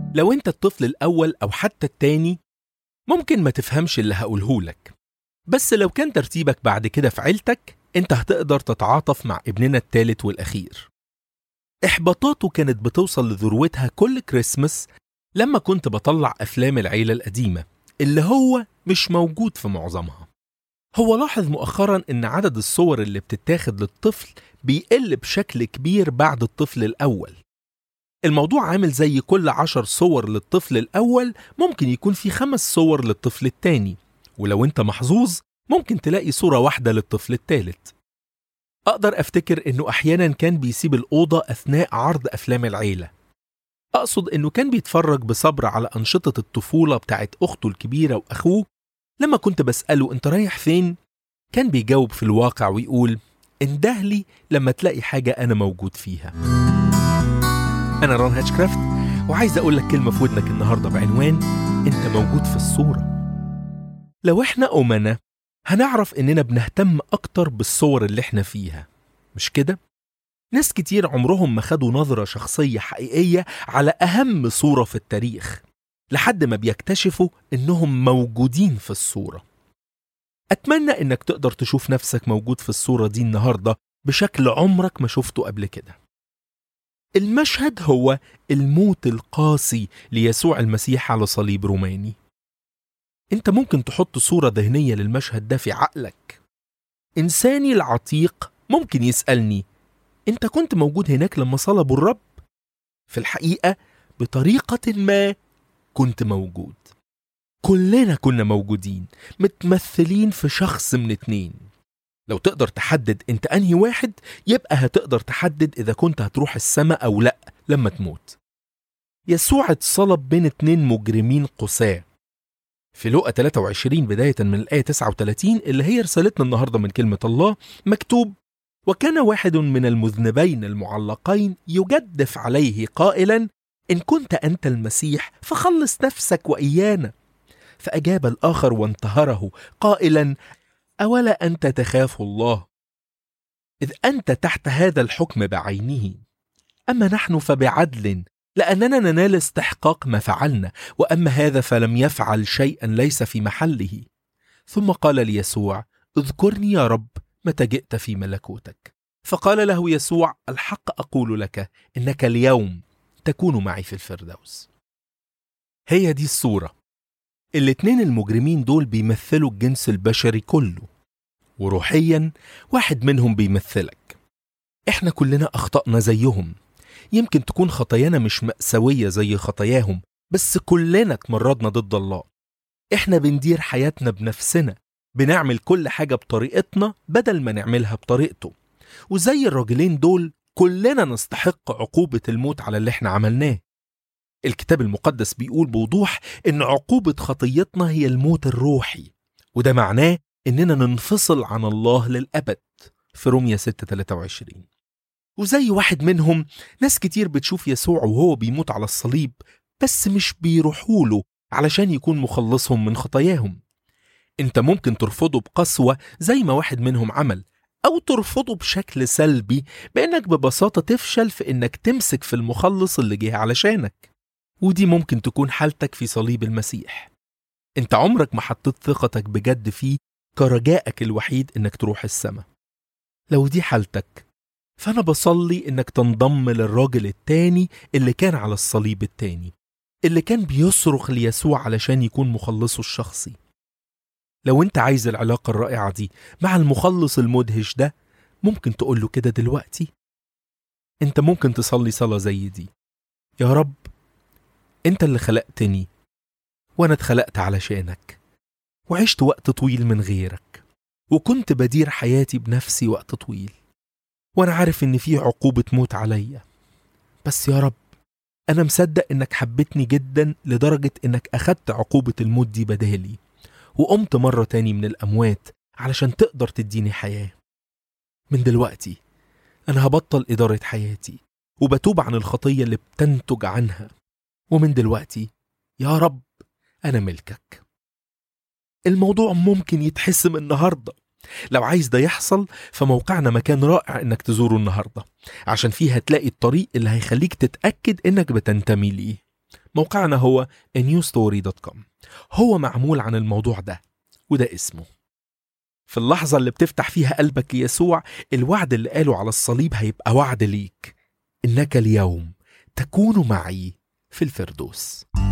لو انت الطفل الأول أو حتى التاني ممكن ما تفهمش اللي هقولهولك بس لو كان ترتيبك بعد كده في عيلتك انت هتقدر تتعاطف مع ابننا التالت والأخير إحباطاته كانت بتوصل لذروتها كل كريسمس لما كنت بطلع أفلام العيلة القديمة اللي هو مش موجود في معظمها هو لاحظ مؤخرا ان عدد الصور اللي بتتاخد للطفل بيقل بشكل كبير بعد الطفل الأول الموضوع عامل زي كل عشر صور للطفل الأول ممكن يكون في خمس صور للطفل التاني ولو انت محظوظ ممكن تلاقي صورة واحدة للطفل التالت أقدر أفتكر إنه أحيانا كان بيسيب الأوضة أثناء عرض أفلام العيلة أقصد إنه كان بيتفرج بصبر على أنشطة الطفولة بتاعت أخته الكبيرة وأخوه لما كنت بسأله أنت رايح فين؟ كان بيجاوب في الواقع ويقول اندهلي لما تلاقي حاجة أنا موجود فيها أنا ران هاتشكرافت وعايز أقول لك كلمة في ودنك النهاردة بعنوان أنت موجود في الصورة لو إحنا أمنا هنعرف إننا بنهتم أكتر بالصور اللي إحنا فيها مش كده؟ ناس كتير عمرهم ما خدوا نظرة شخصية حقيقية على أهم صورة في التاريخ لحد ما بيكتشفوا إنهم موجودين في الصورة أتمنى إنك تقدر تشوف نفسك موجود في الصورة دي النهاردة بشكل عمرك ما شفته قبل كده المشهد هو الموت القاسي ليسوع المسيح على صليب روماني انت ممكن تحط صورة ذهنية للمشهد ده في عقلك إنساني العتيق ممكن يسألني انت كنت موجود هناك لما صلبوا الرب في الحقيقة بطريقة ما كنت موجود كلنا كنا موجودين متمثلين في شخص من اتنين لو تقدر تحدد انت انهي واحد يبقى هتقدر تحدد اذا كنت هتروح السماء او لا لما تموت يسوع اتصلب بين اتنين مجرمين قساة في لقا 23 بداية من الآية 39 اللي هي رسالتنا النهاردة من كلمة الله مكتوب وكان واحد من المذنبين المعلقين يجدف عليه قائلا إن كنت أنت المسيح فخلص نفسك وإيانا فأجاب الآخر وانتهره قائلا أولا أنت تخاف الله إذ أنت تحت هذا الحكم بعينه أما نحن فبعدل لأننا ننال استحقاق ما فعلنا وأما هذا فلم يفعل شيئا ليس في محله ثم قال ليسوع اذكرني يا رب متى جئت في ملكوتك فقال له يسوع الحق أقول لك إنك اليوم تكون معي في الفردوس هي دي الصورة الاتنين المجرمين دول بيمثلوا الجنس البشري كله وروحيا واحد منهم بيمثلك احنا كلنا اخطأنا زيهم يمكن تكون خطايانا مش مأساوية زي خطاياهم بس كلنا اتمردنا ضد الله احنا بندير حياتنا بنفسنا بنعمل كل حاجة بطريقتنا بدل ما نعملها بطريقته وزي الراجلين دول كلنا نستحق عقوبة الموت على اللي احنا عملناه الكتاب المقدس بيقول بوضوح ان عقوبة خطيتنا هي الموت الروحي وده معناه اننا ننفصل عن الله للأبد في رومية 6 23 وزي واحد منهم ناس كتير بتشوف يسوع وهو بيموت على الصليب بس مش بيروحوا له علشان يكون مخلصهم من خطاياهم انت ممكن ترفضه بقسوة زي ما واحد منهم عمل أو ترفضه بشكل سلبي بإنك ببساطة تفشل في إنك تمسك في المخلص اللي جه علشانك ودي ممكن تكون حالتك في صليب المسيح انت عمرك ما حطيت ثقتك بجد فيه كرجائك الوحيد إنك تروح السماء لو دي حالتك فأنا بصلي إنك تنضم للراجل التاني اللي كان على الصليب التاني اللي كان بيصرخ ليسوع علشان يكون مخلصه الشخصي لو انت عايز العلاقة الرائعة دي مع المخلص المدهش ده ممكن تقول له كده دلوقتي انت ممكن تصلي صلاة زي دي يا رب انت اللي خلقتني وانا اتخلقت علشانك وعشت وقت طويل من غيرك وكنت بدير حياتي بنفسي وقت طويل وانا عارف ان في عقوبة موت عليا بس يا رب انا مصدق انك حبيتني جدا لدرجة انك اخدت عقوبة الموت دي بدالي وقمت مرة تاني من الأموات علشان تقدر تديني حياة من دلوقتي أنا هبطل إدارة حياتي وبتوب عن الخطية اللي بتنتج عنها ومن دلوقتي يا رب أنا ملكك الموضوع ممكن يتحسم النهاردة لو عايز ده يحصل فموقعنا مكان رائع انك تزوره النهاردة عشان فيه هتلاقي الطريق اللي هيخليك تتأكد انك بتنتمي ليه موقعنا هو newstory.com هو معمول عن الموضوع ده وده اسمه في اللحظة اللي بتفتح فيها قلبك ليسوع الوعد اللي قاله على الصليب هيبقى وعد ليك إنك اليوم تكون معي في الفردوس